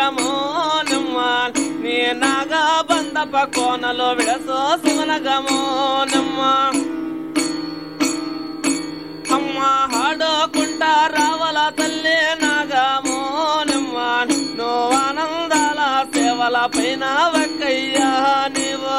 శివనగమో నిమ్మ నీ నాగ బందప కోనలో విడసో శివనగమో నిమ్మ అమ్మ హాడోకుంటా రావల తల్లి నాగమో నిమ్మ నువ్వు ఆనందాల సేవల పైన వక్కయ్యా నీవు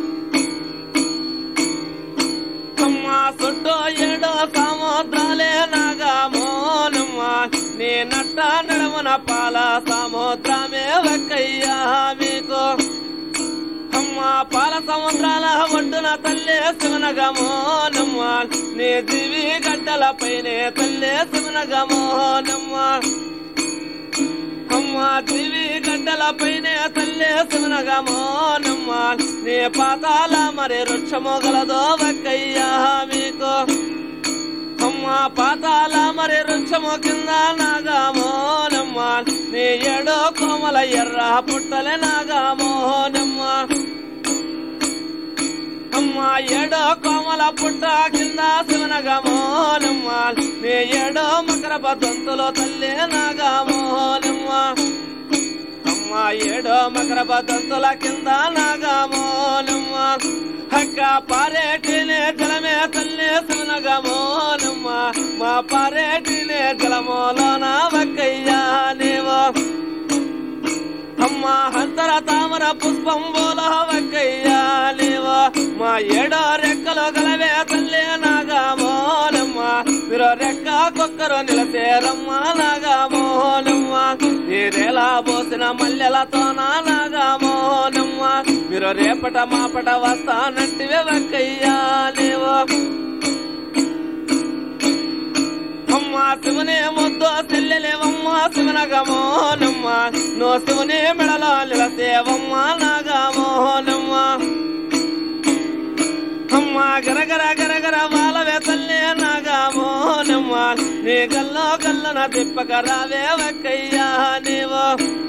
అమ్మ చుట్టూ ఏడో సముద్రాలే నాగమో నిమ్మ నీ నట్ట నడమన పాల సముద్రమే వక్కయ్యా మీకు అమ్మ పాల సముద్రాల ఒడ్డున తల్లే శివనగమో నమ్మ నీ దివి గడ్డల పైనే తల్లే శివనగమో నమ్మ అమ్మ దివి గడ్డల పైనే తల్లే శివనగమో నమ్మ నీ పాతాల మరి వృక్షము గలదో వక్కయ్యా మీకు అమ్మ పాతాల మరి వృక్షము కింద నాగమో నమ్మ నీ ఏడో కోమల ఎర్ర పుట్టలే నాగమో నమ్మ అమ్మ ఏడో కోమల పుట్ట కింద శివనగమో నమ్మ నీ ఏడో మకర దంతులో తల్లి నాగమో నమ్మ అమ్మ ఏడో మకర దంతుల కింద నాగమో నమ్మ హక్క పారేటినే జలమే తల్లి శివనగమో నమ్మ మా పారేటినే జలమోలోన వక్కయ్యా నీవో అమ్మ హంతర తామర పుష్పం బోలో వక్కయ్యా నీవో మా ఏడో రెక్కలు గలవే తల్లి నాగమోనమ్మ మీరు రెక్క కుక్కరు నిలసేరమ్మ నాగమోనమ్మ నీరేలా పోసిన మల్లెలతో నా నాగమోనమ్మ మీరు రేపట మాపట వస్తానంటివే వక్కయ్యా నీవో అమ్మ శివనే ముద్దు చెల్లెలేవమ్మ శివనగమోనమ్మ నో శివనే మెడలో నిలసేవమ్మ నాగమోనమ్మ అమ్మ గరగర గరగర వాలవే తల్లే నాగమోనమ్మ నీ గల్లో గల్లన తిప్పక రావే వక్కయ్యా నీవో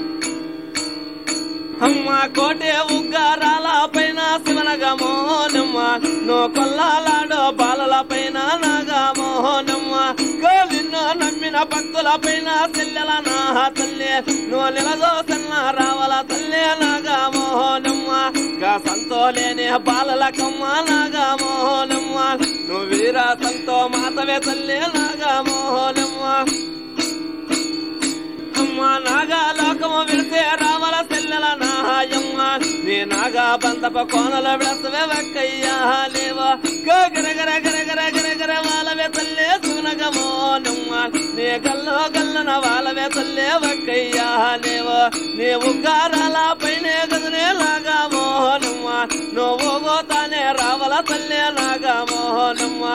అమ్మ కోటే ఉగ్గారాల పైన శివనగమోనమ్మ నో కొల్లాలాడో బాలల పైన నాగమోహనమ్మ గోవిన్నో నమ్మిన భక్తుల పైన చెల్లెల నా తల్లి నో నిలదో సన్న రావల తల్లి నాగమోహనమ్మ గా సంతోలేని బాలల కమ్మ నాగమోహనమ్మ నువ్వు వీర సంతో మాతవే తల్లి నాగమోహనమ్మ అమ్మ నాగా లోకము విడితే రావల సెల్లెల నాయమ్మ నీ నాగా బందప కోనల విడసవే వక్కయ్యా లేవా గరగర గరగర గరగర వాలవే తల్లే సునగమో నమ్మ నీ గల్లో గల్లన వాలవే తల్లే వక్కయ్యా లేవా నీ ఉగ్గారాల పైనే గదనే లాగామో నమ్మ నువ్వు గోతానే రావల తల్లే నాగామో నమ్మ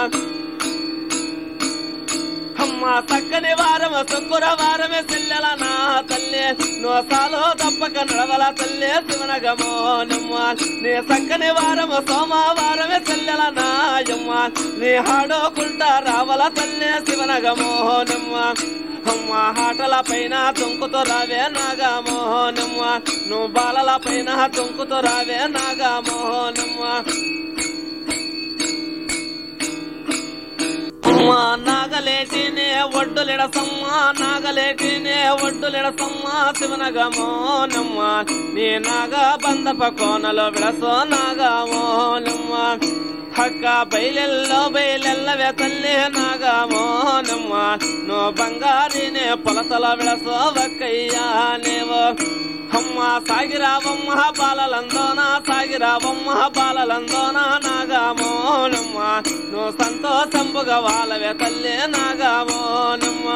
అమ్మ చక్కని వారమ శుక్ర వారమే చెల్లెల నా తల్లి నోసాలో తప్పక నడవల తల్లి శివనగమో నమ్మ నీ చక్కని వారమ సోమవారమే చెల్లెల నాయమ్మ నీ హాడోకుంటా రావల తల్లి శివనగమో నమ్మ అమ్మ హాటల పైన తుంకుతో రావే నాగమోహనమ్మ నువ్వు బాలల పైన తుంకుతో రావే నాగమోహనమ్మ అమ్మ నాగలేటినే ఒడ్డులిడసమ్మ నాగలేటినే ఒడ్డులిడసమ్మ శివనగమోనమ్మ నీ నాగ బందప కోనలో విడసో నాగమోనమ్మ హక్క బయలెల్లో బయలెల్లవే తల్లి నాగమోనమ్మ నో బంగారినే పొలతల విడసో వక్కయ్యా నేవో అమ్మ సాగిరావమ్మ బాలలందోన సాగిరావమ్మ బాలలందోన నాగమోనమ్మ నువ్వు సంతోషంబుగా వాళ్ళవే తల్లి నాగమోనమ్మ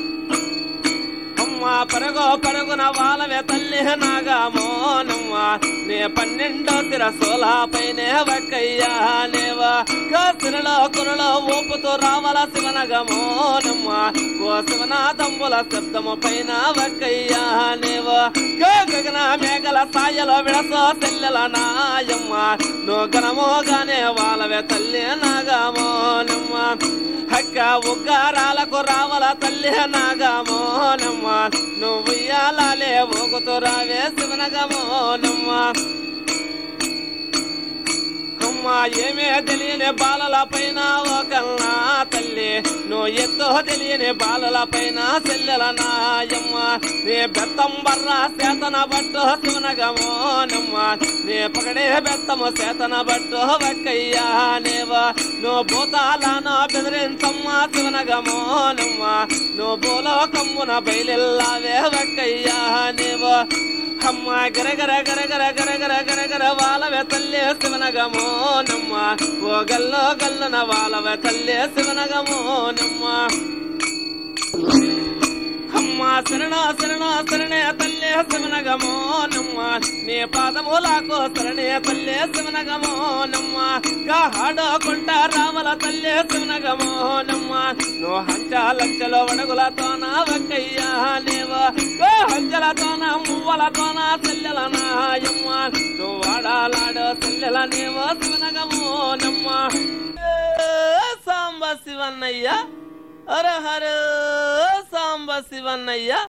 అమ్మ పరగో పరుగున వాళ్ళవే తల్లి నాగమోనమ్మ నే పన్నెండో తిరసోల పైనే వక్కయ్యా నేవా కసిరలో కురలో ఊపుతూ రావాల శివనగమోనమ్మ ఓ శివనాథంబుల శబ్దము పైన వక్కయ్యా నేవా గగన మేఘల సాయలో విడసో తెల్లెల నాయమ్మ నువ్వు గనమోగానే వాళ్ళవే తల్లి నాగమోనమ్మ హక్క ఉగ్గారాలకు రావల తల్లి నాగమోనమ్మ నువ్వు ఇయ్యాలే ఊగుతూ రావే శివనగమోనమ్మ అమ్మ అమ్మ ఏమే తెలియని బాలల పైన ఒకల్నా తల్లి నువ్వు ఎంతో తెలియని బాలల పైన చెల్లెల నాయమ్మ నీ బెత్తం బర్ర సేతన బట్టు శివనగమో నమ్మ నీ పగడే బెత్తము సేతన బట్టు వక్కయ్యా నేవా నువ్వు భూతాలను బెదిరించమ్మ శివనగమో నమ్మ నువ్వు భూలో కమ్మున బయలుల్లావే వక్కయ్యా నేవా అమ్మ గరగర గరగర గరగర గరగర వాలవే తల్లి శివనగమో నమ్మ ఓ గల్లో గల్లన వాలవే తల్లి శివనగమో నమ్మ అమ్మ శరణ శరణ శరణే తల్లి శివనగమో నమ్మ నీ పాదములకు శరణే తల్లి శివనగమో నమ్మ గాహాడకుంట రామల తల్లి శివనగమో నమ్మ నువ్వు హంచ లంచలో వడగులతోన వక్కయ్యా లేవా ఓ హంచలతోన మువ్వలతోన చెల్లెల నాయమ్మ నువ్వు వాడాలాడో చెల్లెల నేవో శివనగమో నమ్మ ఏ సాంబ శివన్నయ్య హర హర సాంబ శివన్నయ్య